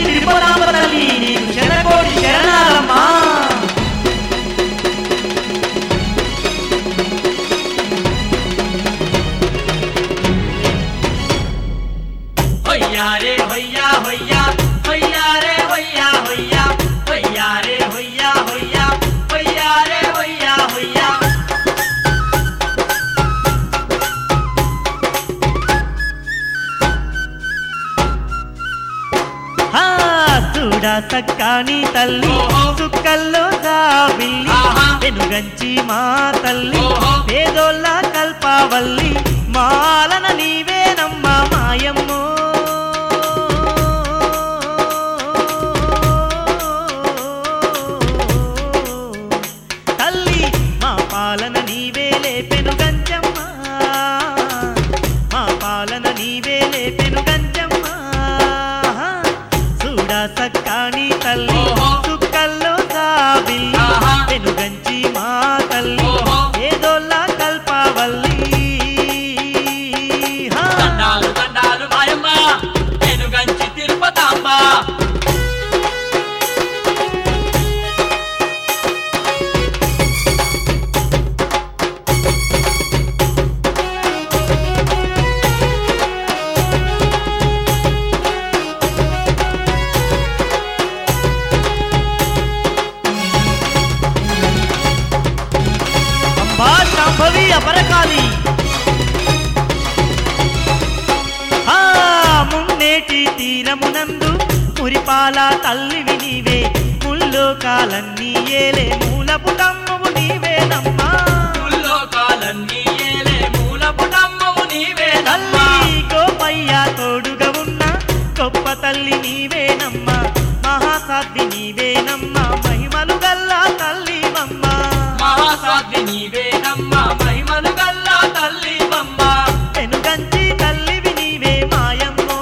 తిరుపతాంబ తల్లి నీకు శరణకోటి శరణాలమ్మా హొయ్యా రే హొయ్యా హొయ్యా హొయ్యా రే హొయ్యా హొయ్యా హొయ్యా రే హొయ్యా హొయ్యా హొయ్యా రే హొయ్యా హొయ్యా ఆ చూడా సక్కాని తల్లి ఓహో. సుక్కల్లో సావిల్లి ఆహా. వెనుగంచి మా తల్లి ఓహో. పేదోళ్ళ కల్పావల్లి మాలన నీవేనమ్మ మాయమ్మో తల్లి మా పాలన నీవేలే పెనుగంచమ్మ మా పాలన నీవేలే పెనుగంచమ్మ చూడా సక్కాని తల్లి ఓహో. సుక్కల్లో సాబిల్లి ఆహా. పెనుగంచి మా తల్లి ఓహో. ఏదోళ్ళ కల్పావల్లి హా. దండాలు దండాలు మాయమ్మ నేను గంచి తిరుపతాంబ అంబా శాంభవి అపరకాలి ఆ మున్నేటి తీరమునందు మురిపాల తల్లివి నీవే ముల్లోకాలన్నీ ఏలే మూలపుటమ్మవు నీవేనమ్మా ముల్లోకాలన్నీ ఏలే మూలపుటమ్మవు నీవేనమ్మా తల్లి గోపయ్య తోడుగా ఉన్న గొప్ప తల్లి నీవేనమ్మా మహాసాధ్వి నీవేనమ్మా మహిమలు గల్లా తల్లివమ్మా మహాసాధ్వి నీవేనమ్మా మహిమలు గల్లా తల్లివమ్మ వెనుగంచి తల్లివి నీవే మాయమ్మో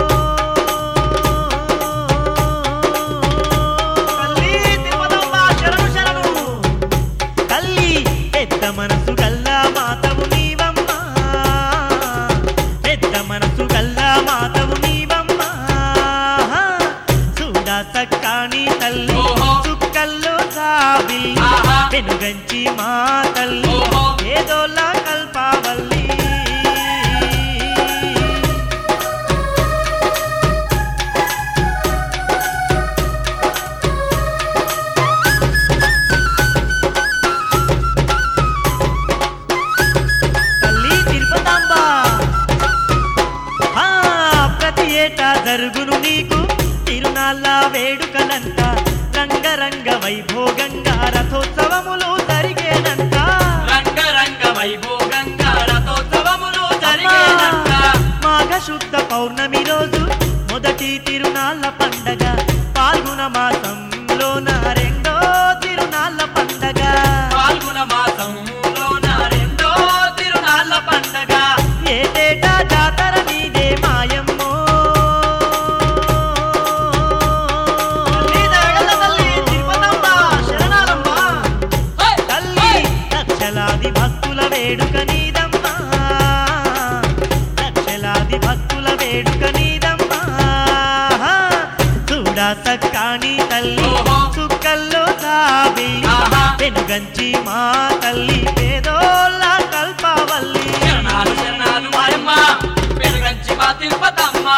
తల్లి తిరుపతమ్మ శరణు శరణు తల్లి పెద్ద మనసు గల్లా మాతవు నీవమ్మా పెద్ద మనసు గల్లా మాతవు నీవమ్మా చూడా సక్కాని తల్లి ఓహో. చుక్కల్లో సాబి ఆహా. వెనుగంచి మా తల్లి ఓహో. ఏదోలా కల్పావల్లి తల్లి తిరుపతాంబ ఆ, ప్రతి ఏటా జరుగును నీకు తిరునాళ్ళ వేడుకలంట రంగరంగ వైభోగంగా రథోత్సవములు జరిగేనంట రంగరంగ వైభోగంగా రథోత్సవములు జరిగేనంట మాఘ శుద్ధ పౌర్ణమి రోజు మొదటి తిరునాళ్ళ పండగ పాల్గొన మాసంలోన రెండో తిరునాళ్ళ పండగ పాల్గొన మాసంలోన రెండో తిరునాళ్ళ పండగ ఏటేటా జాతర నీదే మాయమ్మో తల్లి దయగల తల్లి తిరుపతమ్మ శరణాలమ్మ హై! తల్లి లక్షలాది భక్తుల వేడుక నీదమ్మా లక్షలాది భక్తుల వేడుక నీదమ్మా చూడా సక్కాని తల్లి ఓహో. చుక్కల్లో సాబి ఆహా. వెనుగంచి మా తల్లి పేదోళ్ళ కల్పవల్లి శరణాలు శరణాలు మాయమ్మ పెనుగంచి మా తిరుపతమ్మ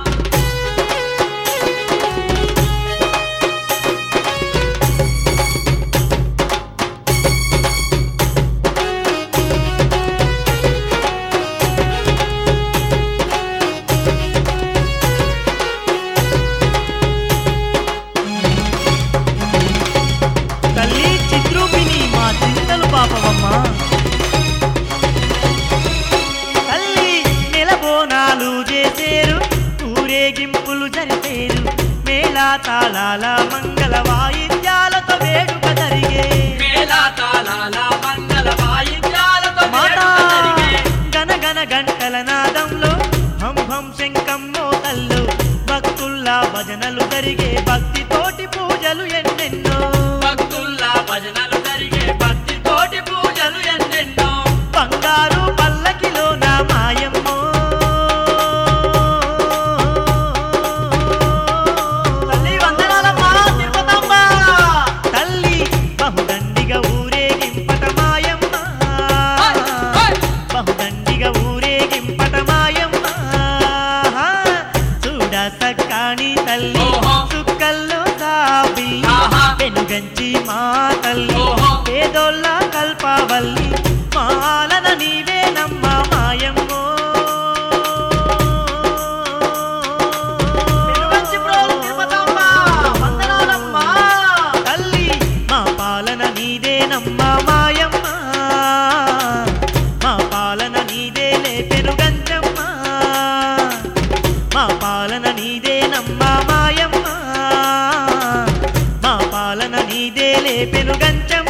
తల్లి చిత్రూపిణి మా చింతలు పాపవమ్మా తల్లి నెలబోనాలు చేసేరు ఊరేగింపులు జరిపేరు మేళా తాళాల మంగళ వాయిద్యాలతో వేడుక జరిగే మేళా తాళాల మంగళ వాయిద్యాలతో మాట వేడుక జరిగే గనగన గంటల నాదంలో హం హం శంఖం మోతల్లో భక్తుల్లా భజనలు జరిగే భక్తితోటి పూజలు ఎన్నెన్నో భక్తుల్లా భజనలు జరిగే భక్తి తోటి పూజలు ఎన్నెన్నో బంగారు పల్లకిలో నా మాయమ్మో గల్లో సాబి ఆహా. పెనుగంచి మా తల్లి ఓహో. పేదోళ్ళ కల్పవల్లి మాలన నీవే నమ్మ మాయమ్మో పెనుగంచి ప్రోలు తిరుపతమ్మ, వందనాలమ్మా. తల్లి మా పాలన నీదే నమ్మ మాయమ్మ మా పాలన నీదేలే పెనుగంచమ్మ మా పాలన నీదే నమ్మ మాయమ్మ మా పాలన నీదేలే పెనుగంచమ్మ